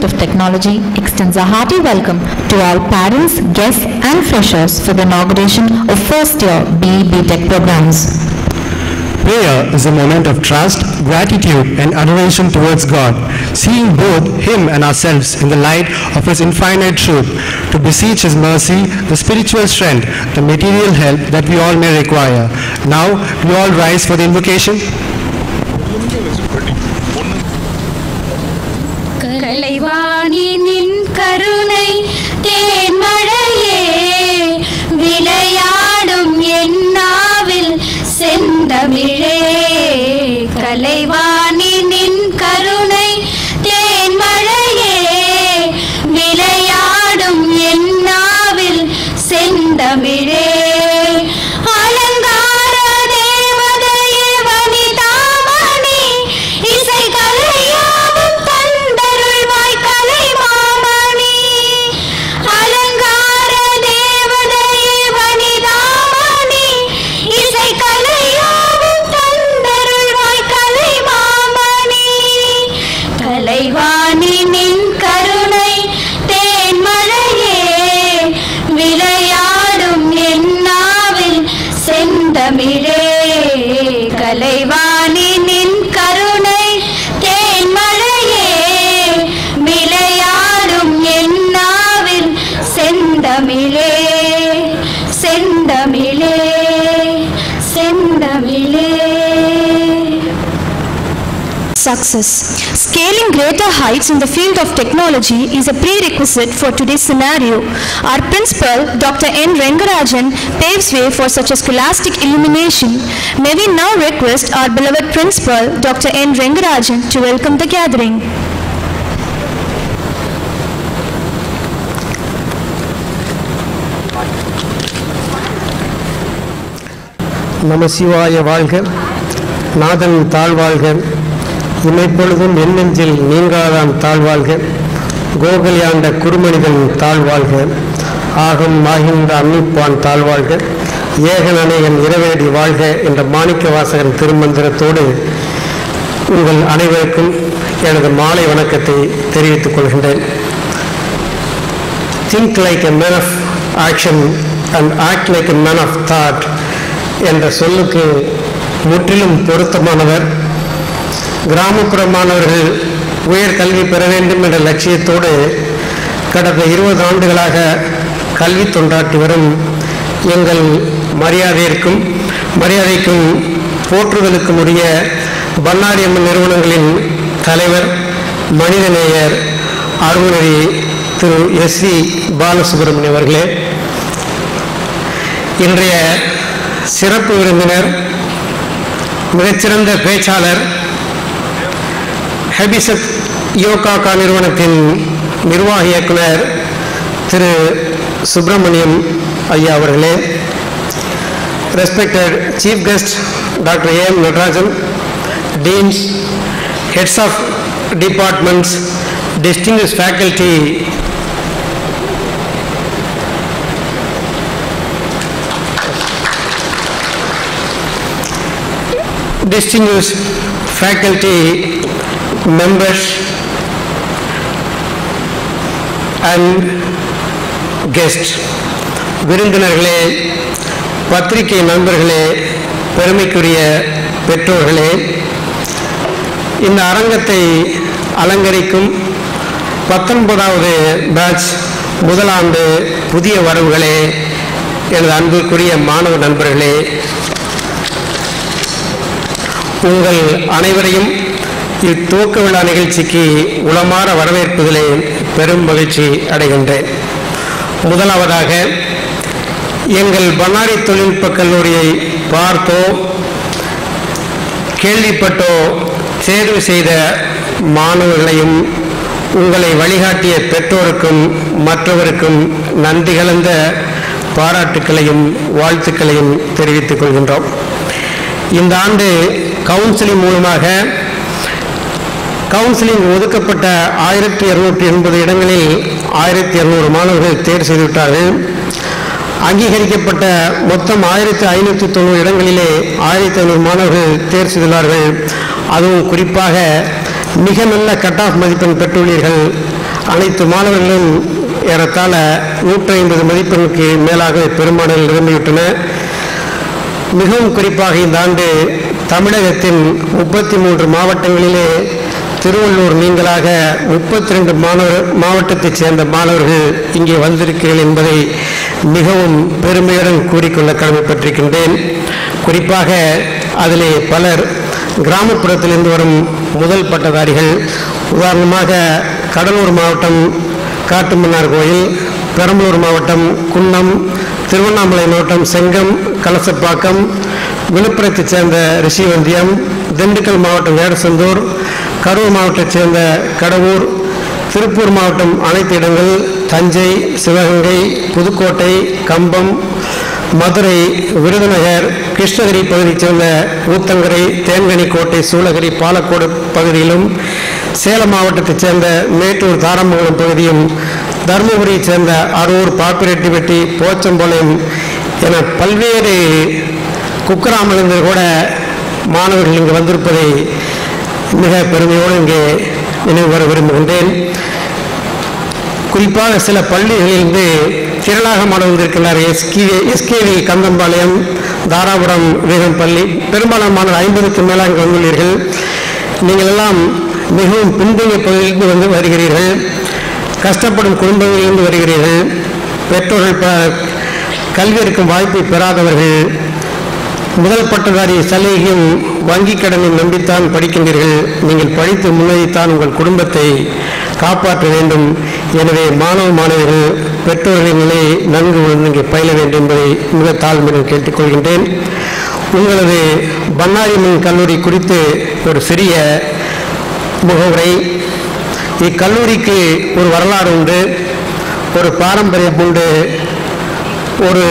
Institute of Technology extends a hearty welcome to all parents, guests and freshers for the inauguration of first year BE BTech programs. Prayer is a moment of trust, gratitude, and adoration towards God, seeing both Him and ourselves in the light of His infinite truth, to beseech His mercy, the spiritual strength, the material help that we all may require. Now, we all rise for the invocation. Kalaivani நின் கருணை தேன்மழையே விளையாடும் என்னாவில் செந்தமிழே கலைவாணி நின் கருணை தேன்மழையே விளையாடும் என்னாவில் செந்தமிழே அலங்கார தேவதையே வனிதாமணி இசை கலையாவும் தந்தருள்வாய் கலைமாமணி அலங்கார தேவதையே வனிதாமணி இசை கலையாவும் தந்தருள்வாய் கலைமாமணி கலைவாணி நின் கருணை தேன்மழையே விளையாடும் என்னாவில் செந்தமிழே கலைவாணி நின் கருணை தேன்மழையே விளையாடும் என்னாவில் செந்தமிழே செந்தமிழே செந்தமிழே Success. Scaling greater heights in the field of technology is a prerequisite for today's scenario. Our principal, Dr. N. Rengarajan, paves way for such a scholastic illumination. May we now request our beloved principal, Dr. N. Rengarajan, to welcome the gathering. நம சிவாய வாழ்க நாதன் தாழ்வாழ்க இமைப்பொழுதும் எண்ணெஞ்சில் நீங்காதான் தாழ்வாழ்க கோகலியாண்ட குருமனிதன் தாழ்வாழ்க ஆகம் ஆகின்ற அன்னிப்பான் தாழ்வாழ்க ஏகன் அநேகன் இரவேடி வாழ்க என்ற மாணிக்க வாசகன் திருமந்திரத்தோடு உங்கள் அனைவருக்கும் எனது மாலை வணக்கத்தை தெரிவித்துக் கொள்கின்றேன் think like a man of action and act like a man of thought என்ற சொல்லுக்கு முற்றிலும் பொருத்தமானவர் கிராமப்புற மாணவர்கள் உயர் கல்வி பெற வேண்டும் என்ற லட்சியத்தோடு கடந்த இருபது ஆண்டுகளாக கல்வி தொண்டாற்றி வரும் எங்கள் மரியாதைக்கும் மரியாதைக்கும் போற்றுதலுக்கும் உரிய பன்னாரி அம்மன் நிறுவனங்களின் தலைவர் மனிதநேயர் அருள்நெறி திரு எஸ் வி பாலசுப்ரமணியம் அவர்களே இன்றைய சிறப்பு விருந்தினர் மிகச்சிறந்த பேச்சாளர் ஹெபிசத் யோகாக்கா நிறுவனத்தின் நிர்வாக இயக்குனர் திரு சுப்பிரமணியம் ஐயா அவர்களே respected chief guest doctor A M Natarajan deans heads of departments distinguished faculty distinguished faculty members and guests விருந்தினர்களே பத்திரிகை நண்பர்களே பெருமைக்குரிய பெற்றோர்களே இந்த அரங்கத்தை அலங்கரிக்கும் பத்தொன்பதாவது பேட்ச் முதலாண்டு புதிய வரவுகளே எனது அன்புக்குரிய மாணவ நண்பர்களே உங்கள் அனைவரையும் இத்துவக்க விழா நிகழ்ச்சிக்கு உளமாற வரவேற்பதிலே பெரும் மகிழ்ச்சி அடைகின்றேன் முதலாவதாக எங்கள் பண்ணாரி தொழில்நுட்ப கல்லூரியை பார்த்தோ கேள்விப்பட்டோ தேர்வு செய்த மாணவர்களையும் உங்களை வழிகாட்டிய பெற்றோருக்கும் மற்றவருக்கும் நன்றி கலந்த பாராட்டுக்களையும் வாழ்த்துக்களையும் தெரிவித்துக் கொள்கின்றோம் இந்த ஆண்டு கவுன்சிலிங் மூலமாக கவுன்சிலிங் ஒதுக்கப்பட்ட ஆயிரத்தி இருநூற்றி எண்பது இடங்களில் ஆயிரத்தி இருநூறு மாணவர்கள் தேர்வு செய்துவிட்டார்கள் அங்கீகரிக்கப்பட்ட மொத்தம் ஆயிரத்தி ஐநூற்றி தொண்ணூறு இடங்களிலே ஆயிரத்தி ஐநூறு மாணவர்கள் தேர்வு செய்துள்ளார்கள் அதுவும் குறிப்பாக மிக நல்ல கட் ஆஃப் மதிப்பெண் பெற்றுள்ளீர்கள் அனைத்து மாணவர்களும் ஏறத்தாழ நூற்றி ஐம்பது மதிப்பெண்ணுக்கு மேலாக பெரும்பாலும் நிரம்பிவிட்டன மிகவும் குறிப்பாக இந்த ஆண்டு தமிழகத்தின் முப்பத்தி மூன்று மாவட்டங்களிலே திருவள்ளூர் நீங்களாக முப்பத்தி ரெண்டு மாணவர் மாவட்டத்தைச் சேர்ந்த மாணவர்கள் இங்கே வந்திருக்கிறீர்கள் என்பதை மிகவும் பெருமையுடன் கூறிக்கொள்ள கடமைப்பட்டிருக்கின்றேன் குறிப்பாக அதிலே பலர் கிராமப்புறத்திலிருந்து வரும் முதல் பட்டதாரிகள் உதாரணமாக கடலூர் மாவட்டம் காட்டுமன்னார் கோயில் பெரம்பலூர் மாவட்டம் குன்னம் திருவண்ணாமலை மாவட்டம் செங்கம் கலசப்பாக்கம் விழுப்புரத்தைச் சேர்ந்த ரிஷிவந்தியம் திண்டுக்கல் மாவட்டம் வேடசந்தூர் கரூர் மாவட்டத்தைச் சேர்ந்த கடவூர் திருப்பூர் மாவட்டம் அனைத்து இடங்கள் தஞ்சை சிவகங்கை புதுக்கோட்டை கம்பம் மதுரை விருதுநகர் கிருஷ்ணகிரி பகுதியைச் சேர்ந்த ஊத்தங்கரை தேன்கனிக்கோட்டை சூளகிரி பாலக்கோடு பகுதியிலும் சேலம் மாவட்டத்தைச் சேர்ந்த மேட்டூர் தாரமங்கலம் பகுதியும் தருமபுரியைச் சேர்ந்த அரூர் பாப்பிரெட்டிப்பட்டி போச்சம்பாளையம் என பல்வேறு குக்கிராமிலிருந்து கூட மாணவர்கள் இங்கு வந்திருப்பதை மிக பெருமையோடு இங்கே நினைவு வர விரும்புகின்றேன் குறிப்பாக சில பள்ளிகளிலிருந்து திரளாக மாணவர்கள் வந்திருக்கிறார் எஸ்கே எஸ்கேவி கந்தம்பாளையம் தாராபுரம் வேகம் பள்ளி பெரும்பாலான மாணவர் ஐம்பதுக்கு மேலாக இங்கு வந்துள்ளீர்கள் நீங்கள் எல்லாம் மிகவும் பின்தங்கிய பகுதியிலிருந்து வந்து வருகிறீர்கள் கஷ்டப்படும் குடும்பங்களிலிருந்து வருகிறீர்கள் பெற்றோர்கள் ப- கல்வி எடுக்கும் வாய்ப்பை பெறாதவர்கள் முதல் பட்டதாரி சலுகையும் வங்கி கடனை நம்பித்தான் படிக்கின்றீர்கள் நீங்கள் படித்து முன்னேறித்தான் உங்கள் குடும்பத்தை காப்பாற்ற வேண்டும் எனவே மாணவ மாணவிகள் பெற்றோர்களின் நிலையை நன்கு உணர்ந்து இங்கே பயில வேண்டும் என்பதை மிக தாழ்மையுடன் கேட்டுக்கொள்கின்றேன் உங்களது பன்னாரிமன் கல்லூரி குறித்து ஒரு சிறிய முகவுரை இக்கல்லூரிக்கு ஒரு வரலாறு உண்டு ஒரு பாரம்பரியம் உண்டு ஒரு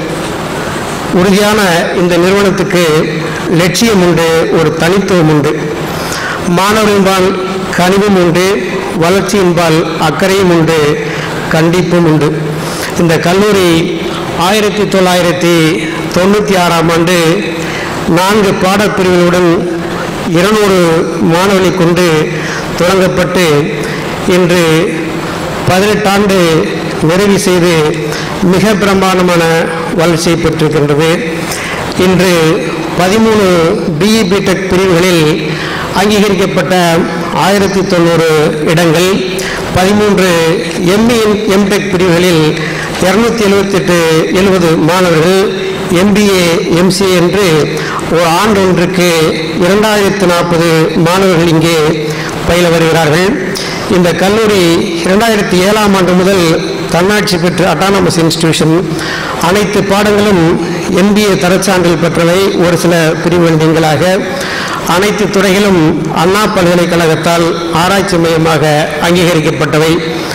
உறுதியான இந்த நிறுவனத்துக்கு லட்சியம் உண்டு ஒரு தனித்துவம் உண்டு மாணவரின்பால் கனிவும் உண்டு வளர்ச்சியின்பால் அக்கறையும் உண்டு கண்டிப்பும் உண்டு இந்த கல்லூரி ஆயிரத்தி தொள்ளாயிரத்தி தொண்ணூற்றி ஆறாம் ஆண்டு நான்கு பாடப்பிரிவுகளுடன் இருநூறு மாணவர்களை கொண்டு தொடங்கப்பட்டு இன்று பதினெட்டாண்டு நிறைவு செய்து மிக பிரம்மாண்டமான வளர்ச்சியை பெற்றிருக்கின்றது இன்று பதிமூணு பிஇ பிடெக் பிரிவுகளில் அங்கீகரிக்கப்பட்ட ஆயிரத்தி தொண்ணூறு இடங்கள் பதிமூன்று எம்இ எம்டெக் பிரிவுகளில் இரநூத்தி எழுபத்தெட்டு எழுபது மாணவர்கள் எம்பிஏ எம்சிஏ என்று ஒரு ஆண்டு ஒன்றுக்கு இரண்டாயிரத்து நாற்பது மாணவர்கள் இங்கே பயில வருகிறார்கள் இந்த கல்லூரி இரண்டாயிரத்தி ஏழாம் ஆண்டு முதல் தன்னாட்சி பெற்ற அட்டானமஸ் இன்ஸ்டிடியூஷன் அனைத்து பாடங்களும் எம்பிஏ தரச்சான்றிதழ் பெற்றவை ஒரு சில பிரிவுகள் நீங்களாக அனைத்து துறைகளும் அண்ணா பல்கலைக்கழகத்தால் ஆராய்ச்சி மையமாக அங்கீகரிக்கப்பட்டவை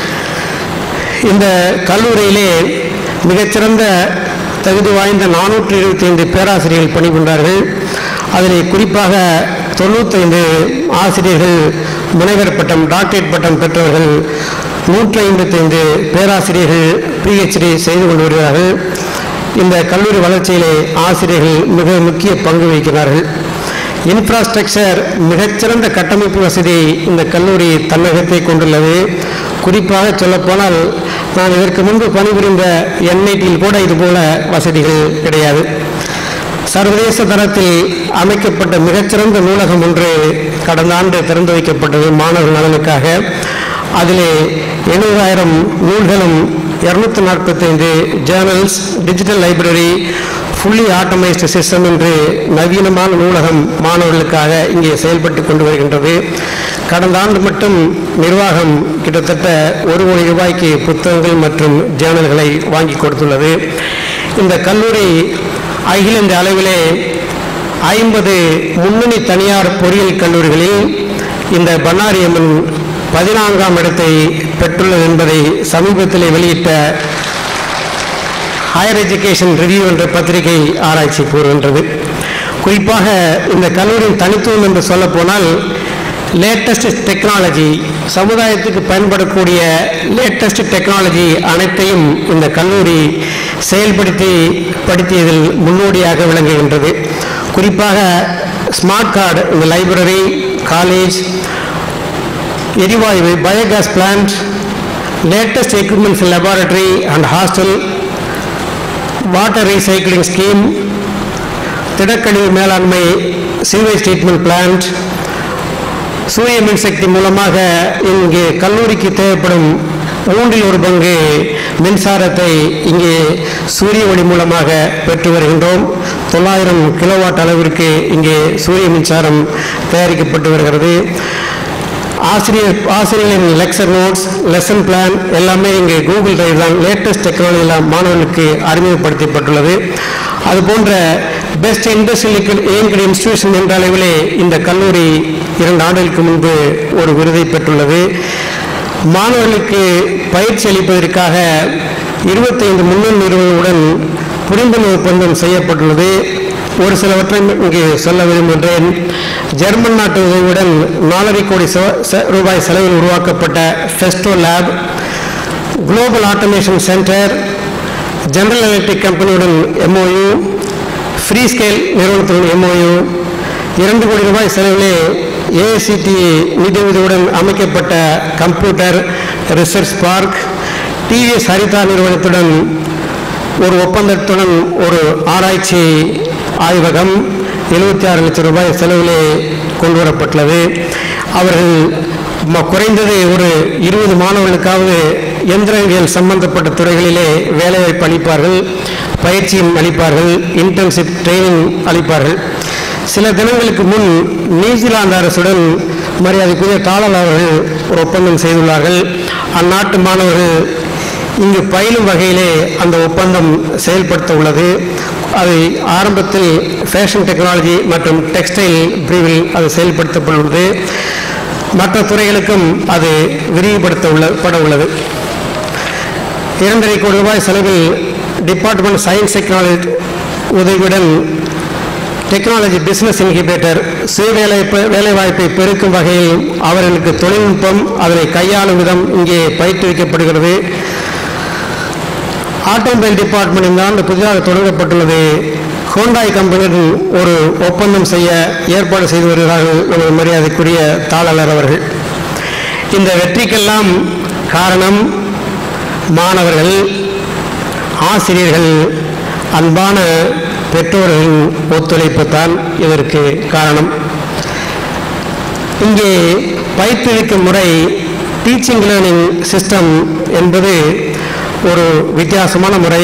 இந்த கல்லூரியிலே மிகச்சிறந்த தகுதி வாய்ந்த நானூற்றி இருபத்தி ஐந்து பேராசிரியர்கள் பணிபுரிந்தார்கள் அதில் குறிப்பாக தொண்ணூத்தைந்து ஆசிரியர்கள் முனைவர் பட்டம் டாக்டரேட் பட்டம் பெற்றவர்கள் நூற்றி ஐம்பத்தைந்து பேராசிரியர்கள் பிஹெச்டி செய்து கொண்டு வருகிறார்கள் இந்த கல்லூரி வளர்ச்சியிலே ஆசிரியர்கள் மிக முக்கிய பங்கு வகிக்கிறார்கள் இன்ஃப்ராஸ்ட்ரக்சர் மிகச்சிறந்த கட்டமைப்பு வசதி இந்த கல்லூரி தன்னகத்தை கொண்டுள்ளது குறிப்பாக சொல்லப்போனால் நான் இதற்கு முன்பு பணிபுரிந்த என்ஐடியில் கூட இதுபோல வசதிகள் கிடையாது சர்வதேச தரத்தில் அமைக்கப்பட்ட மிகச்சிறந்த நூலகம் ஒன்று கடந்த ஆண்டு திறந்து வைக்கப்பட்டது மாணவர் நலனுக்காக அதிலே எழுபதாயிரம் நூல்களும் இரநூத்தி நாற்பத்தைந்து journals digital library fully automised system என்று நவீனமான நூலகம் மாணவர்களுக்காக இங்கே செயல்பட்டு கொண்டு வருகின்றது கடந்த ஆண்டு மட்டும் நிர்வாகம் கிட்டத்தட்ட ஒரு கோடி ரூபாய்க்கு புத்தகங்கள் மற்றும் ஜேர்னல்களை வாங்கி கொடுத்துள்ளது இந்த கல்லூரி அகில இந்த அளவிலே ஐம்பது முன்னணி தனியார் பொறியியல் கல்லூரிகளில் இந்த பண்ணாரியம்மன் பதினான்காம் இடத்தை பெற்றுள்ளது என்பதை சமீபத்தில் வெளியிட்ட ஹையர் எஜுகேஷன் ரிவ்யூ என்ற பத்திரிகை ஆராய்ச்சி கூறுகின்றது குறிப்பாக இந்த கல்லூரியின் தனித்துவம் என்று சொல்லப்போனால் லேட்டஸ்ட் டெக்னாலஜி சமுதாயத்துக்கு பயன்படக்கூடிய லேட்டஸ்ட் டெக்னாலஜி அனைத்தையும் இந்த கல்லூரி செயல்படுத்தி படுத்தியதில் முன்னோடியாக விளங்குகின்றது குறிப்பாக ஸ்மார்ட் கார்டு இந்த லைப்ரரி காலேஜ் எரிவாயு biogas plant latest equipments in laboratory and hostel, water recycling scheme, திடக்கழிவு மேலாண்மை சீவேஜ் ட்ரீட்மெண்ட் பிளான்ட் சூரிய மின்சக்தி மூலமாக இங்கே கல்லூரிக்கு தேவைப்படும் மூன்றில் ஒரு பங்கு மின்சாரத்தை இங்கே சூரிய ஒளி மூலமாக பெற்று வருகின்றோம் தொள்ளாயிரம் கிலோவாட் அளவிற்கு இங்கே சூரிய மின்சாரம் தயாரிக்கப்பட்டு வருகிறது ஆசிரியர் ஆசிரியர்களின் லெக்சர் நோட்ஸ் லெசன் பிளான் எல்லாமே இங்கே கூகுள் டிரைவ் தான் லேட்டஸ்ட் டெக்னாலஜியில் மாணவர்களுக்கு அறிமுகப்படுத்தப்பட்டுள்ளது அதுபோன்ற பெஸ்ட் இண்டஸ்ட்ரியல் ஏங்கட் இன்ஸ்டிடியூஷன் என்ற அளவிலே இந்த கல்லூரி இரண்டு ஆண்டுகளுக்கு முன்பு ஒரு விருதை பெற்றுள்ளது மாணவர்களுக்கு பயிற்சி அளிப்பதற்காக இருபத்தைந்து முன்னணி நிறுவனங்களுடன் புரிந்துணர்வு ஒப்பந்தம் செய்யப்பட்டுள்ளது ஒரு சிலவற்றை இங்கே சொல்ல விரும்புகின்றேன் ஜெர்மன் நாட்டு உதவியுடன் நாலரை கோடி செ- செ- ரூபாய் செலவில் உருவாக்கப்பட்ட Festo lab global automation centre General Electric கம்பெனியுடன் எம்ஓயு ஃப்ரீ ஸ்கேல் நிறுவனத்துடன் எம்ஓயு இரண்டு கோடி ரூபாய் செலவிலே ஏஐசிடி நிதியுதவியுடன் அமைக்கப்பட்ட computer research park TVS Haritha நிறுவனத்துடன் ஒரு ஒப்பந்தத்துடன் ஒரு ஆராய்ச்சி ஆய்வகம் எழுபத்தி ஆறு லட்சம் ரூபாய் செலவிலே கொண்டு வரப்பட்டுள்ளது அவர்கள் ம- குறைந்தது ஒரு இருபது மாணவர்களுக்காவது எந்திரவியல் சம்பந்தப்பட்ட துறைகளிலே வேலைவாய்ப்பு அளிப்பார்கள் பயிற்சியும் அளிப்பார்கள் இன்டர்ன்ஷிப் ட்ரைனிங் அளிப்பார்கள் சில தினங்களுக்கு முன் நியூசிலாந்து அரசுடன் மரியாதைக்குரிய தாளல் அவர்கள் ஒரு ஒப்பந்தம் செய்துள்ளார்கள் அந்நாட்டு மாணவர்கள் இங்கு பயிலும் வகையிலே அந்த ஒப்பந்தம் செயல்படுத்த உள்ளது அது ஆரம்பத்தில் ஃபேஷன் டெக்னாலஜி மற்றும் டெக்ஸ்டைல் பிரிவில் அது செயல்படுத்தப்பட்டுள்ளது மற்ற துறைகளுக்கும் அது விரிவுபடுத்த உள்ள பட உள்ளது இரண்டரை கோடி ரூபாய் செலவில் டிபார்ட்மெண்ட் சயின்ஸ் டெக்னாலஜி உதவியுடன் டெக்னாலஜி பிசினஸ் இன்குபேட்டர் சுய வேலைவாய்ப்பு வேலைவாய்ப்பை பெருக்கும் வகையில் அவர்களுக்கு தொழில்நுட்பம் அதனை கையாளும் விதம் இங்கே பயிற்றுவிக்கப்படுகிறது ஆட்டோமொபைல் டிபார்ட்மெண்ட் இந்த ஆண்டு புதிதாக தொடங்கப்பட்டுள்ளது ஹோண்டாய் கம்பெனியுடன் ஒரு ஒப்பந்தம் செய்ய ஏற்பாடு செய்து வருகிறார்கள் நமது மரியாதைக்குரிய தாளர் அவர்கள் இந்த வெற்றிக்கெல்லாம் காரணம் மாணவர்கள் ஆசிரியர்கள் அன்பான பெற்றோர்களின் ஒத்துழைப்பு தான் இதற்கு காரணம் இங்கே பயிற்றுவிக்கும் முறை டீச்சிங் லேர்னிங் சிஸ்டம் என்பது ஒரு வித்தியாசமான முறை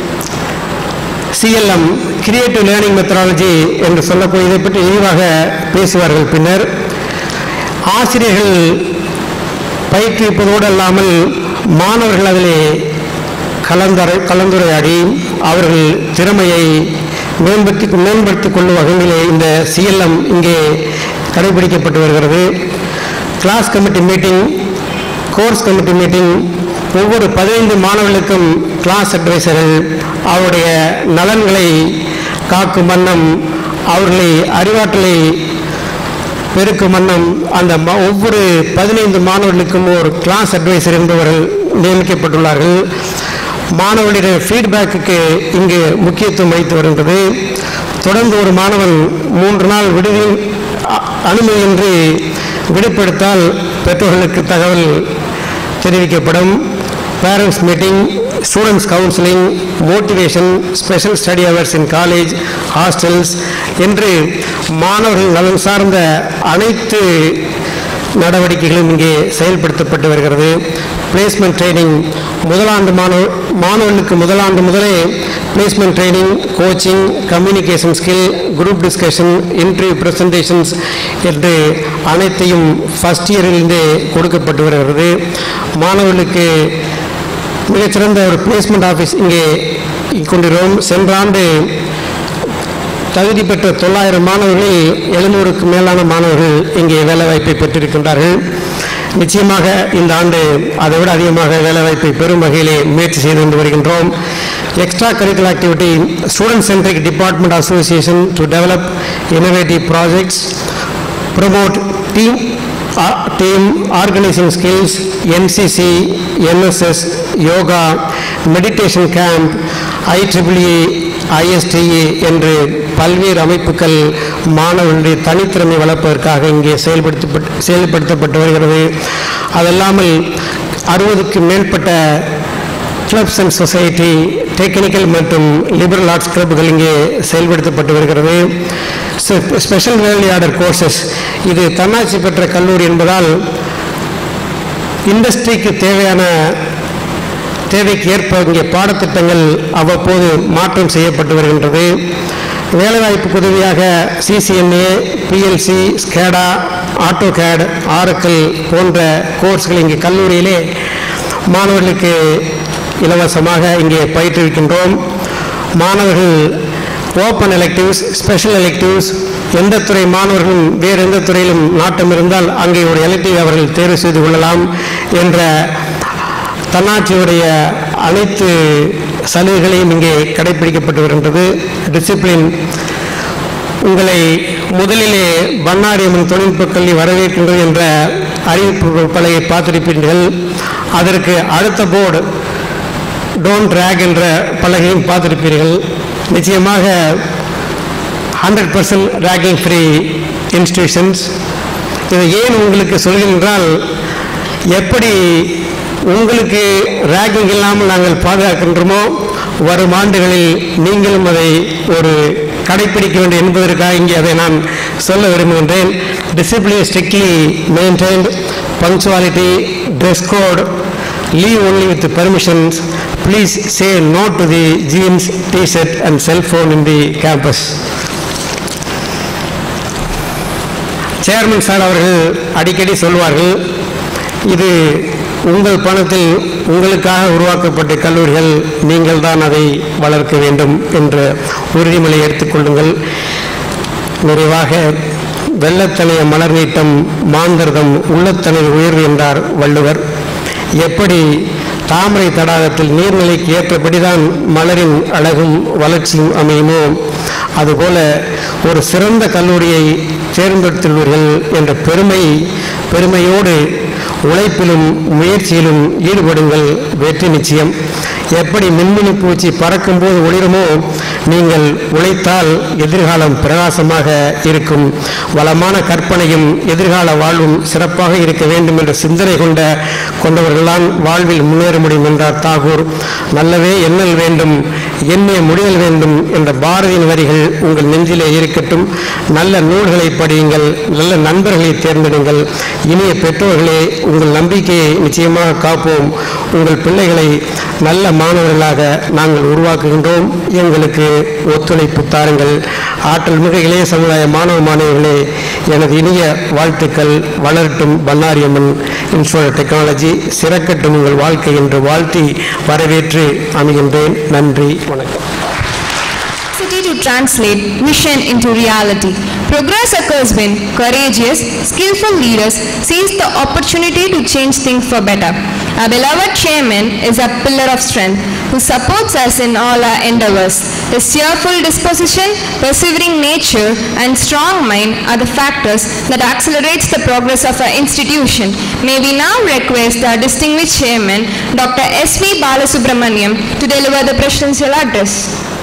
சிஎல்எம் கிரியேட்டிவ் லேர்னிங் மெத்தடாலஜி என்று சொல்லக்கூடிய இதை பற்றி விரிவாக பேசுவார்கள் பின்னர் ஆசிரியர்கள் பயிற்றுவிப்பதோடு அல்லாமல் மாணவர்கள் அதிலே கலந்தரை கலந்துரையாடி அவர்கள் திறமையை மேம்படுத்தி மேம்படுத்திக் கொள்ளும் வகையிலே இந்த சிஎல்எம் இங்கே கடைபிடிக்கப்பட்டு வருகிறது class committee meeting course committee meeting ஒவ்வொரு பதினைந்து மாணவர்களுக்கும் கிளாஸ் அட்வைசர்கள் அவருடைய நலன்களை காக்கும் வண்ணம் அவர்களை அறிவாற்றலை பெருக்கும் வண்ணம் அந்த ம- ஒவ்வொரு பதினைந்து மாணவர்களுக்கும் ஒரு கிளாஸ் அட்வைசர் என்பவர்கள் நியமிக்கப்பட்டுள்ளார்கள் மாணவர்களுடைய ஃபீட்பேக்குக்கு இங்கு முக்கியத்துவம் அளித்து வருகின்றது தொடர்ந்து ஒரு மாணவன் மூன்று நாள் விடுதி அ- அனுமதியின்றி விடுப்பெடுத்தால் பெற்றோர்களுக்கு தகவல் தெரிவிக்கப்படும் parents meeting students counselling motivation special study hours in college hostels என்று மாணவர்கள் நலன் சார்ந்த அனைத்து நடவடிக்கைகளும் இங்கே செயல்படுத்தப்பட்டு வருகிறது பிளேஸ்மெண்ட் ட்ரைனிங் முதலாண்டு மாணவ மாணவர்களுக்கு முதலாண்டு முதலே placement training coaching communication skill group discussion interview presentations என்று அனைத்தையும் ஃபஸ்ட் இயரிலிருந்தே கொடுக்கப்பட்டு வருகிறது மாணவர்களுக்கு மிகச்சிறந்த ஒரு பிளேஸ்மெண்ட் ஆஃபீஸ் இங்கே கொண்டிருக்கிறோம் சென்ற ஆண்டு தகுதி பெற்ற தொள்ளாயிரம் மாணவர்களில் எழுநூறுக்கு மேலான மாணவர்கள் இங்கே வேலைவாய்ப்பை பெற்றிருக்கின்றார்கள் நிச்சயமாக இந்த ஆண்டு அதை விட அதிகமாக வேலைவாய்ப்பை பெறும் வகையிலே முயற்சி செய்து கொண்டு வருகின்றோம் extra curricular activity student centric department association to develop innovative projects promote team uh, team organizing skills ncc nss yoga meditation camp IEEE ISTE என்று பல்வேறு அமைப்புகள் மாணவர்களுடைய தனித்திறமை வளர்ப்பதற்காக இங்கே செயல்படுத்தப்பட்டு செயல்படுத்தப்பட்டு வருகிறது அதல்லாமல் அறுபதுக்கு மேற்பட்ட கிளப்ஸ் அண்ட் சொசைட்டி டெக்னிக்கல் மற்றும் லிபரல் ஆர்ட்ஸ் கிளப்புகள் இங்கே செயல்படுத்தப்பட்டு வருகிறது ஸ்பெ- ஸ்பெஷல் வேலி ஆர்டர் கோர்சஸ் இது தன்னாட்சி பெற்ற கல்லூரி என்பதால் இண்டஸ்ட்ரிக்கு தேவையான தேவைக்கு ஏற்ப இங்கே பாடத்திட்டங்கள் அவ்வப்போது மாற்றம் செய்யப்பட்டு வருகின்றது வேலைவாய்ப்புக்கு உதவியாக CCNA PLC SCADA AutoCAD Oracle போன்ற கோர்ஸ்கள் இங்கே கல்லூரியிலே மாணவர்களுக்கு இலவசமாக இங்கே பயிற்றுவிக்கின்றோம் மாணவர்கள் ஓப்பன் எலெக்டிவ்ஸ் ஸ்பெஷல் எலெக்டிவ்ஸ் எந்த துறை மாணவர்களும் வேறு எந்த துறையிலும் நாட்டம் இருந்தால் அங்கே ஒரு எலெக்டிவ் அவர்கள் தேர்வு செய்து கொள்ளலாம் என்ற தன்னாட்சியுடைய அனைத்து சலுகைகளையும் இங்கே கடைபிடிக்கப்பட்டு வருகின்றது டிசிப்ளின் உங்களை முதலிலே பண்ணாரியம்மன் தொழில்நுட்பக் கல்வி வரவேற்கின்றது என்ற அறிவிப்பு பலகை பார்த்திருப்பீர்கள் அதற்கு அடுத்த போர்டு டோன்ட் ட்ராக் என்ற பலகையும் பார்த்திருப்பீர்கள் நிச்சயமாக hundred percent ragging free institutions இதை ஏன் உங்களுக்கு சொல்கின்றால் எப்படி உங்களுக்கு ரேகிங் இல்லாமல் நாங்கள் பாதுகாக்கின்றோமோ வரும் ஆண்டுகளில் நீங்களும் அதை ஒரு கடைப்பிடிக்க வேண்டும் என்பதற்காக இங்கே அதை நான் சொல்ல விரும்புகின்றேன் discipline strictly maintained punctuality dress code leave only with the permissions please say no to the jeans t-shirt and cell phone in the campus chairman sir அவர்கள் அடிக்கடி சொல்வார்கள் இது உங்கள் பணத்தில் உங்களுக்காக உருவாக்கப்பட்ட கல்லூரிகள் நீங்கள் தான் அதை வளர்க்க வேண்டும் என்ற உறுதிமொழி எடுத்துக்கொள்ளுங்கள் நிறைவாக வெள்ளத்தனைய மலர் நீட்டம் மாந்தர்தம் உள்ளத்தனை உயர்வு என்றார் வள்ளுவர் எப்படி தாமரை தடாகத்தில் நீர்நிலைக்கு ஏற்றபடிதான் மலரின் அழகும் வளர்ச்சியும் அமையுமோ அதுபோல ஒரு சிறந்த கல்லூரியை தேர்ந்தெடுத்துள்ளீர்கள் என்ற பெருமை பெருமையோடு உழைப்பிலும் முயற்சியிலும் ஈடுபடுங்கள் வெற்றி நிச்சயம் எப்படி மின்மினி பூச்சி பறக்கும்போது ஒளிருமோ நீங்கள் உழைத்தால் எதிர்காலம் பிரகாசமாக இருக்கும் வளமான கற்பனையும் எதிர்கால வாழ்வும் சிறப்பாக இருக்க வேண்டும் என்ற சிந்தனை கொண்ட கொண்டவர்கள்தான் வாழ்வில் முன்னேற முடியும் என்றார் தாகூர் நல்லவே எண்ணல் வேண்டும் எண்ணிய முடிதல் வேண்டும் என்ற பாரதியின் வரிகள் உங்கள் நெஞ்சிலே இருக்கட்டும் நல்ல நூல்களை படியுங்கள் நல்ல நண்பர்களை தேர்ந்தெடுங்கள் இனிய பெற்றோர்களே உங்கள் நம்பிக்கையை நிச்சயமாக காப்போம் உங்கள் பிள்ளைகளை நல்ல மாணவர்களாக நாங்கள் உருவாக்குகின்றோம் எங்களுக்கு ஒத்துழைப்பு தாருங்கள் ஆற்றல் மிக இளைய சமுதாய மாணவ மாணவிகளே எனது இனிய வாழ்த்துக்கள் வளரட்டும் பண்ணாரியம்மன் இன்ஸ்டியூட் டெக்னாலஜி சிறக்கட்டும் உங்கள் வாழ்க்கை என்று வாழ்த்தி வரவேற்று அமைகின்றேன் நன்றி வணக்கம் capacity to translate vision into reality. Progress occurs when courageous, skillful leaders seize the opportunity to change things for better. Our beloved chairman is a pillar of strength who supports us in all our endeavors. His cheerful disposition, persevering nature, and strong mind are the factors that accelerates the progress of our institution. May we now request our distinguished chairman, Dr. S. V. Balasubramaniam, to deliver the presidential address.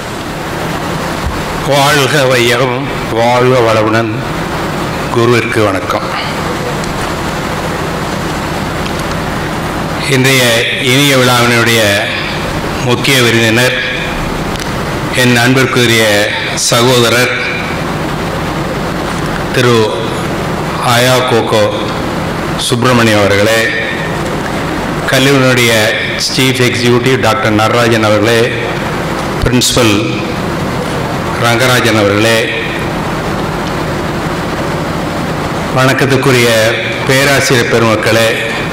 வாழ்க வையகம் வாழ்க வளவுடன் குருவிற்கு வணக்கம் இன்றைய இனிய விழாவினுடைய முக்கிய விருந்தினர் என் அன்பிற்குரிய சகோதரர் திரு ஆயா கோகோ சுப்பிரமணியம் அவர்களே கல்லூரியினுடைய சீஃப் எக்ஸிக்யூட்டிவ் டாக்டர் நடராஜன் அவர்களே பிரின்சிபல் ரங்கராஜன் அவர்களே வணக்கத்துக்குரிய பேராசிரியர் பெருமக்களே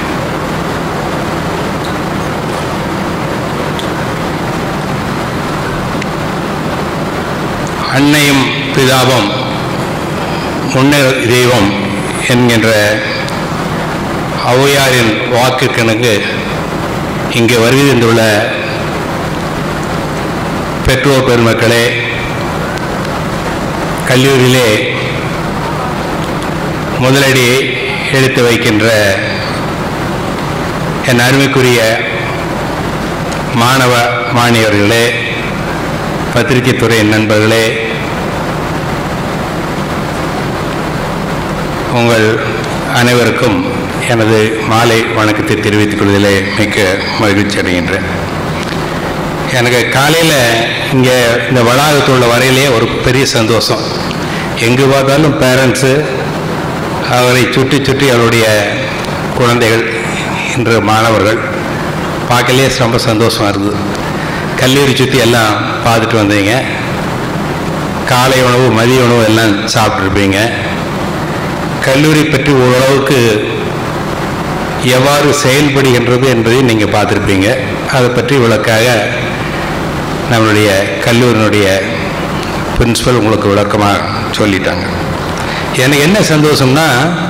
அன்னையும் பிதாவும் முன்னே தெய்வம் என்கின்ற ஔவையாரின் வாக்குக்கிணங்கு இங்கே வருகை தந்துள்ள பெற்றோர் பெருமக்களே கல்லூரியிலே முதலடியை எடுத்து வைக்கின்ற என் அருமைக்குரிய மாணவ மாணவியர்களே பத்திரிகை துறை நண்பர்களே உங்கள் அனைவருக்கும் எனது மாலை வணக்கத்தை தெரிவித்துக் கொள்வதிலே மிக்க மகிழ்ச்சி அடைகின்றேன் எனக்கு காலையில் இங்கே இந்த வளாகத்தில் உள்ள வரையிலே ஒரு பெரிய சந்தோஷம் எங்கு பார்த்தாலும் பேரண்ட்ஸு அவரை சுற்றி சுற்றி அவருடைய குழந்தைகள் இன்று மாணவர்கள் பார்க்கலையே ரொம்ப சந்தோஷமாக இருக்குது கல்லூரி சுற்றி எல்லாம் பார்த்துட்டு வந்தீங்க காலை உணவு மதிய உணவு எல்லாம் சாப்பிட்ருப்பீங்க கல்லூரி பற்றி ஓரளவுக்கு எவ்வாறு செயல்படுகின்றது என்பதை நீங்கள் பார்த்துருப்பீங்க அதை பற்றி விளக்காக நம்மளுடைய கல்லூரியினுடைய பிரின்சிபல் உங்களுக்கு விளக்கமாக சொல்லிட்டாங்க எனக்கு என்ன சந்தோஷம்னா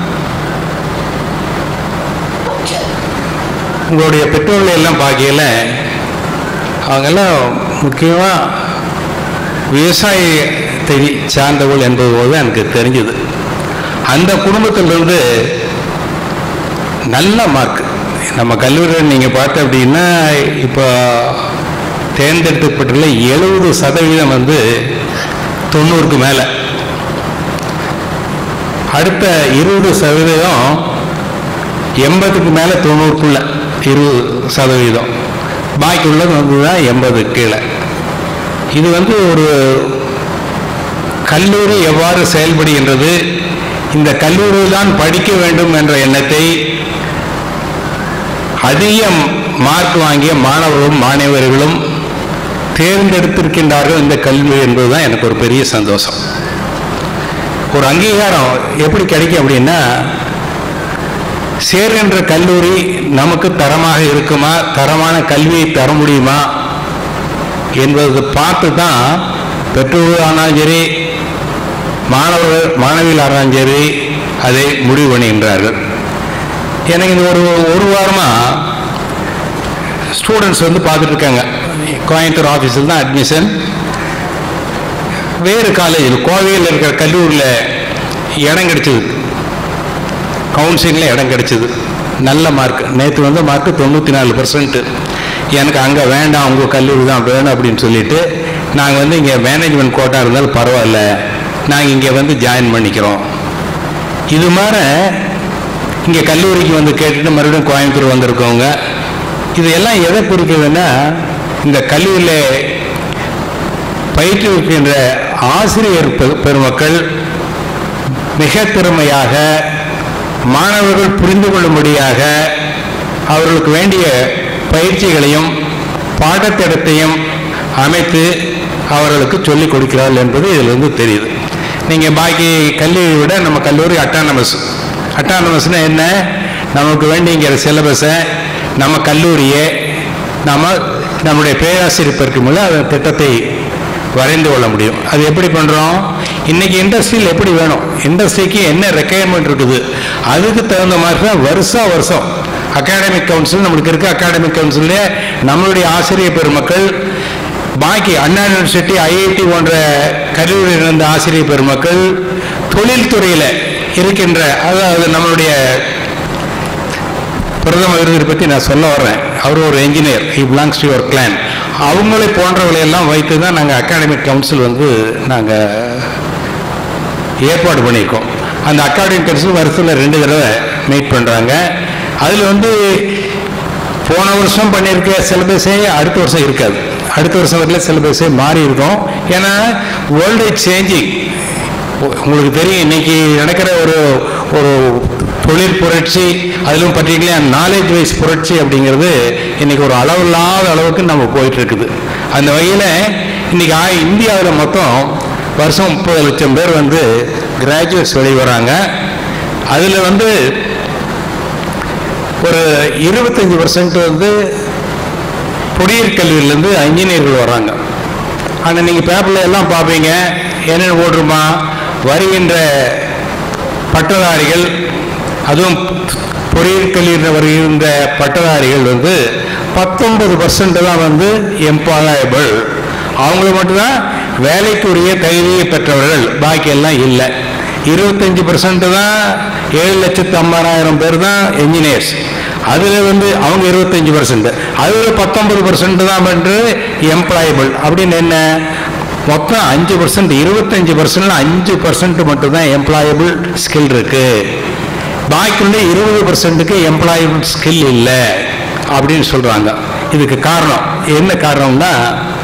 உங்களுடைய பெற்றோர்களை எல்லாம் பார்க்கையில் அவங்கெல்லாம் முக்கியமாக விவசாயத்தை சார்ந்தவர்கள் என்பது போது எனக்கு தெரிஞ்சது அந்த குடும்பத்திலிருந்து நல்ல மார்க் நம்ம கல்லூரியில் நீங்கள் பார்த்த அப்படின்னா இப்போ தேர்ந்தெடுக்கப்பட்டுள்ள எழுபது சதவீதம் வந்து தொண்ணூறுக்கு மேலே அடுத்த இருபது சதவீதம் எண்பதுக்கு மேலே தொண்ணூறுக்குள்ள இருபது சதவீதம் பாக்கி உள்ளது வந்து தான் எண்பது கீழே இது வந்து ஒரு கல்லூரி எவ்வாறு செயல்படுகின்றது இந்த கல்லூரியில் தான் படிக்க வேண்டும் என்ற எண்ணத்தை அதிக மார்க் வாங்கிய மாணவர்களும் மாணவர்களும் தேர்ந்தெடுத்திருக்கின்றார்கள் இந்த கல்வி என்பதுதான் எனக்கு ஒரு பெரிய சந்தோஷம் ஒரு அங்கீகாரம் எப்படி கிடைக்கும் அப்படின்னா சேர்கின்ற கல்லூரி நமக்கு தரமாக இருக்குமா தரமான கல்வியை தர முடியுமா என்பதை பார்த்து தான் பெற்றோர்களானாலும் சரி மாணவர்கள் மாணவிகளானாலும் சரி அதை முடிவு பண்ணுகின்றார்கள் எனக்கு இந்த ஒரு ஒரு வாரமாக ஸ்டூடெண்ட்ஸ் வந்து பார்த்துட்டு இருக்காங்க கோயம்புத்தூர் ஆஃபீஸில் தான் அட்மிஷன் வேறு காலேஜில் கோவையில் இருக்கிற கல்லூரியில் இடம் கிடைச்சது கவுன்சிலிங்கில் இடம் கிடைச்சது நல்ல மார்க் நேற்று வந்த மார்க் தொண்ணூற்றி நாலு பர்சன்ட் எனக்கு அங்கே வேண்டாம் உங்கள் கல்லூரி தான் வேணும் அப்படின்னு சொல்லிட்டு நாங்கள் வந்து இங்கே மேனேஜ்மெண்ட் கோட்டா இருந்தாலும் பரவாயில்ல நாங்கள் இங்கே வந்து ஜாயின் பண்ணிக்கிறோம் இது மாதிரி இங்கே கல்லூரிக்கு வந்து கேட்டுட்டு மறுபடியும் கோயம்புத்தூர் வந்திருக்கவங்க இதெல்லாம் எதை குறிக்குதுன்னா இந்த கல்லூரியில் பயிற்றுவிக்கின்ற ஆசிரியர் பெ- பெருமக்கள் மிக திறமையாக மாணவர்கள் புரிந்து கொள்ளும்படியாக அவர்களுக்கு வேண்டிய பயிற்சிகளையும் பாடத்திட்டத்தையும் அமைத்து அவர்களுக்கு சொல்லிக் கொடுக்கிறார்கள் என்பது இதிலிருந்து தெரியுது நீங்கள் பாக்கி கல்லூரியை விட நம்ம கல்லூரி அட்டானமஸ் அட்டானமஸ்னா என்ன நமக்கு வேண்டிங்கிற சிலபஸை நம்ம கல்லூரியை நம்ம நம்முடைய பேராசிரியர் பெருக்கும்போது அந்த திட்டத்தை வரைந்து கொள்ள முடியும் அது எப்படி பண்ணுறோம் இன்னைக்கு இண்டஸ்ட்ரியில் எப்படி வேணும் இண்டஸ்ட்ரிக்கு என்ன ரெக்குயர்மெண்ட் இருக்குது அதுக்கு தகுந்த மாதிரி தான் வருஷம் வருஷம் அகாடமிக் கவுன்சில் நம்மளுக்கு இருக்க அகாடமிக் கவுன்சிலே நம்மளுடைய ஆசிரியர் பெருமக்கள் பாக்கி அண்ணா யூனிவர்சிட்டி ஐஐடி போன்ற கல்லூரியில் இருந்த ஆசிரியர் பெருமக்கள் தொழில்துறையில் இருக்கின்ற அதாவது நம்மளுடைய பிரதம விருதை பற்றி நான் சொல்ல வர்றேன் அவர் ஒரு engineer he belongs to your clan அவங்களை போன்றவர்களை எல்லாம் வைத்து தான் நாங்கள் அகாடமிக் கவுன்சில் வந்து நாங்கள் ஏற்பாடு பண்ணியிருக்கோம் அந்த அகாடமிக் கவுன்சில் வருஷத்தில் ரெண்டு தடவை மீட் பண்ணுறாங்க அதில் வந்து போன வருஷம் பண்ணியிருக்க சிலபஸே அடுத்த வருஷம் இருக்காது அடுத்த வருஷம் வரையில சிலபஸே மாறி இருக்கும் ஏன்னா வேர்ல்டு சேஞ்சிங் உங்களுக்கு தெரியும் இன்னைக்கு நடக்கிற ஒரு ஒரு தொழில் புரட்சி அதிலும் பர்டிகுலர் நாலேஜ் வைஸ் புரட்சி அப்படிங்கிறது இன்னைக்கு ஒரு அளவில்லாத அளவுக்கு நம்ம போயிட்டு இருக்குது அந்த வகையில் இன்னைக்கு ஆ- இந்தியாவில் மொத்தம் வருஷம் முப்பது லட்சம் பேர் வந்து கிராஜுவேட்ஸ் வெளியே வராங்க அதில் வந்து ஒரு இருபத்தஞ்சி பர்சன்ட் வந்து பொறியியற் கல்வியிலேருந்து இன்ஜினியர்கள் வர்றாங்க ஆனால் நீங்கள் பேப்பரில் எல்லாம் பார்ப்பீங்க என்னென்ன போட்டிருமா வருகின்ற பட்டதாரிகள் அதுவும் பொறியியற் கல்வியில் வருகின்ற பட்டதாரிகள் வந்து பத்தொன்பது பர்சன்ட் தான் வந்து எம்ப்ளாயபிள் அவங்கள மட்டும்தான் வேலைக்குரிய தகுதியை பெற்றவர்கள் பாக்கி எல்லாம் இல்லை இருபத்தஞ்சி பர்சன்ட் தான் ஏழு லட்சத்து ஐம்பதாயிரம் பேர் தான் என்ஜினியர்ஸ் அதில் வந்து அவங்க இருபத்தஞ்சி பர்சன்ட் அதில் பத்தொன்பது பர்சன்ட் தான் வந்து எம்ப்ளாயபிள் அப்படின்னு என்ன மொத்தம் அஞ்சு பர்சன்ட் இருபத்தஞ்சு பர்சன்ட்ல அஞ்சு பர்சன்ட் மட்டும்தான் எம்ப்ளாயபிள் ஸ்கில் இருக்கு பாக்கியுள்ள இருபது பர்சன்ட்டுக்கு எம்ப்ளாய்மெண்ட் ஸ்கில் இல்லை அப்படின்னு சொல்றாங்க இதுக்கு காரணம் என்ன காரணம்னா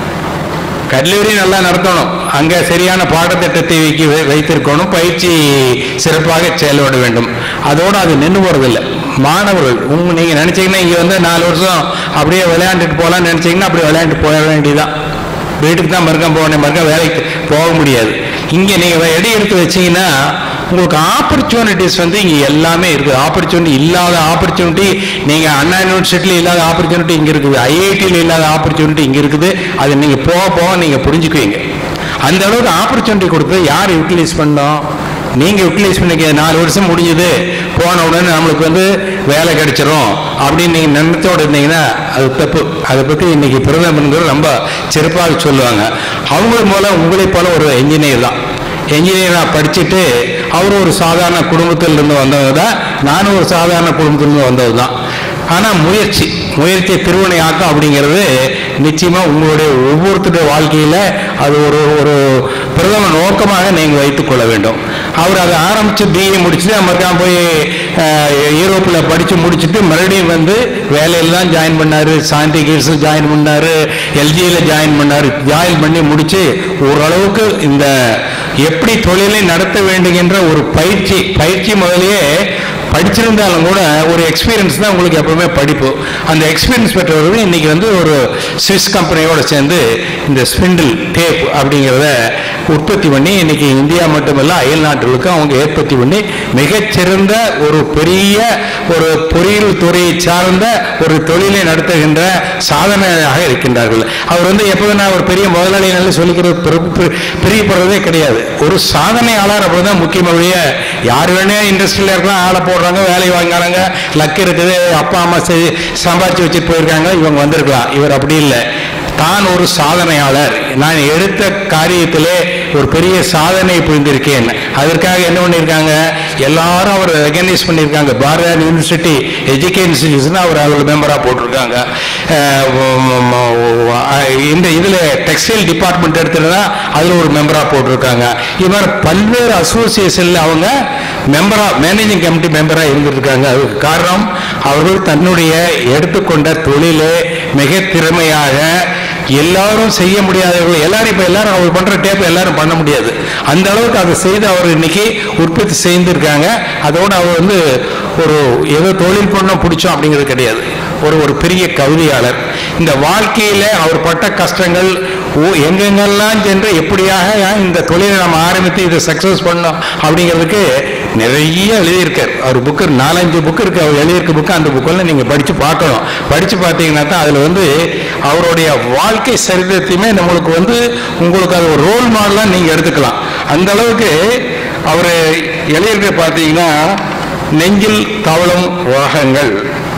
கல்லூரி நல்லா நடத்தணும் அங்க சரியான பாடத்திட்டத்தை வைக்க வை- வைத்திருக்கணும் பயிற்சி சிறப்பாக செயல்பட வேண்டும் அதோட அது நின்று போறதில்லை மாணவர்கள் உங்க நீங்க நினைச்சீங்கன்னா இங்க வந்து நாலு வருஷம் அப்படியே விளையாண்டுட்டு போகலாம்னு நினைச்சீங்கன்னா அப்படி விளையாண்டு போக வேண்டியதுதான் வீட்டுக்கு தான் மறுக்கம் போகணும் மறுக்கம் வேலைக்கு போக முடியாது இங்க நீங்க எடி எடுத்து வச்சீங்கன்னா உங்களுக்கு ஆப்பர்ச்சுனிட்டிஸ் வந்து இங்க எல்லாமே இருக்குது ஆப்பர்ச்சுனிட்டி இல்லாத ஆப்பர்ச்சுனிட்டி நீங்க அண்ணா யூனிவர்சிட்டியில் இல்லாத ஆப்பர்ச்சுனிட்டி இங்க இருக்குது ஐஐடியில் இல்லாத ஆப்பர்ச்சுனிட்டி இங்க இருக்குது அது நீங்க போக போக நீங்க புரிஞ்சுக்குவீங்க அந்த அளவுக்கு ஆப்பர்ச்சுனிட்டி கொடுத்து யார் யூட்டிலைஸ் பண்ணோம் நீங்க யூட்டிலைஸ் பண்ணிக்க நாலு வருஷம் முடிஞ்சது போன உடனே நம்மளுக்கு வந்து வேலை கிடைச்சிரும் அப்படின்னு நீங்க நினைச்சோட இருந்தீங்கன்னா அது தப்பு அதை பத்தி இன்னைக்கு பிரதமர் ரொம்ப சிறப்பாக சொல்லுவாங்க அவங்க மூலம் உங்களை போல ஒரு என்ஜினியர் தான் என்ஜினியராக படிச்சுட்டு அவர் ஒரு சாதாரண குடும்பத்திலிருந்து வந்தவர் தான் நானும் ஒரு சாதாரண குடும்பத்திலிருந்து வந்தவர் தான் ஆனால் முயற்சி முயற்சியை திருவினை ஆக்கம் அப்படிங்கிறது நிச்சயமா உங்களுடைய ஒவ்வொருத்தருடைய வாழ்க்கையில அது ஒரு ஒரு பிரதம நோக்கமாக நீங்கள் வைத்துக் கொள்ள வேண்டும் அவர் அதை ஆரம்பிச்சு பிஏ முடிச்சுட்டு அமெரிக்கா போய் அஹ், யூரோப்பில் படிச்சு முடிச்சுட்டு மறுபடியும் வந்து வேலையில தான் ஜாயின் பண்ணாரு சாந்தி கிட்ஸில் ஜாயின் பண்ணாரு எல்ஜியில் ஜாயின் பண்ணாரு ஜாயின் பண்ணி முடிச்சு ஓரளவுக்கு இந்த எப்படி தொழிலை நடத்த வேண்டுகின்ற ஒரு பயிற்சி பயிற்சி முதலியே படிச்சிருந்தாலும் கூட ஒரு எக்ஸ்பீரியன்ஸ் தான் உங்களுக்கு எப்பவுமே படிப்பு அந்த எக்ஸ்பீரியன்ஸ் பெற்றவர்கள் இன்னைக்கு வந்து ஒரு ஸ்விஸ் கம்பெனியோட சேர்ந்து இந்த ஸ்பிண்டில் டேப் அப்படிங்கிறத உற்பத்தி பண்ணி இன்னைக்கு இந்தியா மட்டுமல்ல அயல் நாட்டுகளுக்கும் அவங்க ஏற்படுத்தி பண்ணி மிகச்சிறந்த ஒரு பெரிய ஒரு பொறியியல் துறையை சார்ந்த ஒரு தொழிலை நடத்துகின்ற சாதனையாக இருக்கின்றார்கள் அவர் வந்து எப்போதும் நான் ஒரு பெரிய முதலாளினால சொல்லிக்கிறது பிற- பிற- பிரியப்படுறதே கிடையாது ஒரு சாதனையாளர் அப்படிதான் முக்கியமாக யார் வேணா இண்டஸ்ட்ரியில் இருக்கலாம் ஆளை போடுறாங்க வேலை வாங்குறாங்க லக் இருக்குது அப்பா அம்மா செய் சம்பாதிச்சு வச்சுட்டு போயிருக்காங்க இவங்க வந்திருக்கலாம் இவர் அப்படி இல்லை தான் ஒரு சாதனையாளர் நான் எடுத்த காரியத்திலே ஒரு பெரிய சாதனை புரிந்திருக்கேன் அதற்காக என்ன பண்ணியிருக்காங்க எல்லாரும் அவர் ரெகனைஸ் பண்ணியிருக்காங்க பாரதியார் யூனிவர்சிட்டி எஜுகேஷன் இன்ஸ்டிடியூஷன் அவர் அதில் மெம்பராக போட்டிருக்காங்க அஹ் உம் உம் உம் இந்த இதில் டெக்ஸ்டைல் டிபார்ட்மெண்ட் எடுத்துட்டா அதில் ஒரு மெம்பராக போட்டிருக்காங்க இது மாதிரி பல்வேறு அசோசியேஷனில் அவங்க மெம்பராக மேனேஜிங் கமிட்டி மெம்பராக இருந்திருக்காங்க அதுக்கு காரணம் அவர்கள் தன்னுடைய எடுத்துக்கொண்ட தொழிலை மிக திறமையாக எல்லாரும் செய்ய முடியாதவர்கள் எல்லாரும் இப்ப எல்லாரும் அவர் பண்ற டேப் எல்லாரும் பண்ண முடியாது அந்த அளவுக்கு அதை செய்து அவர் இன்னைக்கு உற்பத்தி செய்திருக்காங்க அதோட அவர் வந்து ஒரு ஏதோ தொழில் பண்ண பிடிச்சோம் அப்படிங்கிறது கிடையாது ஒரு ஒரு பெரிய கவிதையாளர் இந்த வாழ்க்கையில அவர் பட்ட கஷ்டங்கள் ஓ- எங்கெங்கெல்லாம் சென்று எப்படியாக இந்த தொழிலை நம்ம ஆரம்பித்து இதை சக்சஸ் பண்ணோம் அப்படிங்கிறதுக்கு நிறைய எழுதியிருக்கார் அவர் புக்கு நாலஞ்சு புக்கு இருக்கு அவர் எழுதியிருக்க புக்கு அந்த புக்கெல்லாம் நீங்க படிச்சு பார்க்கணும் படிச்சு பார்த்தீங்கன்னா தான் அதுல வந்து அவருடைய வாழ்க்கை சரித்திரத்தையுமே நம்மளுக்கு வந்து உங்களுக்கு அது ஒரு ரோல் மாடலாக நீங்க எடுத்துக்கலாம் அந்த அளவுக்கு அவர் எழுதியிருக்க பார்த்தீங்கன்னா நெஞ்சில் தவளும் ராகங்கள்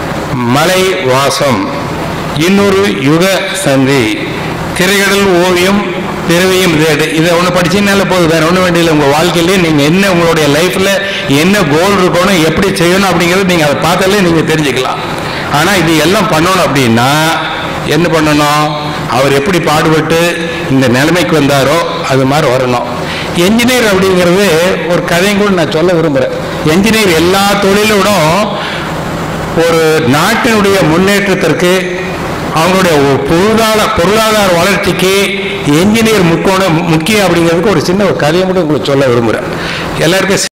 மலை வாசம் இன்னொரு யுக சந்தி திரைகடல் ஓவியம் பிறவியும் தேடு இதை ஒன்று படிச்சீங்கனால போதும் வேற ஒன்றும் வேண்டியதில்லை உங்கள் வாழ்க்கையிலே நீங்கள் என்ன உங்களுடைய லைஃப்பில் என்ன கோல் இருக்கணும் எப்படி செய்யணும் அப்படிங்கிறது நீங்கள் அதை பார்த்தாலே நீங்கள் தெரிஞ்சுக்கலாம் ஆனால் இது எல்லாம் பண்ணணும் அப்படின்னா என்ன பண்ணணும் அவர் எப்படி பாடுபட்டு இந்த நிலைமைக்கு வந்தாரோ அது மாதிரி வரணும் என்ஜினியர் அப்படிங்கிறது ஒரு கதையும் கூட நான் சொல்ல விரும்புகிறேன் என்ஜினியர் எல்லா தொழிலோடும் ஒரு நாட்டினுடைய முன்னேற்றத்திற்கு அவங்களுடைய ஒரு பொருளாதார பொருளாதார வளர்ச்சிக்கு என்ஜினியர் முக்கோணம் முக்கியம் அப்படிங்கிறதுக்கு ஒரு சின்ன ஒரு கதையை மட்டும் உங்களுக்கு சொல்ல விரும்புகிறேன் எல்லாருக்கும்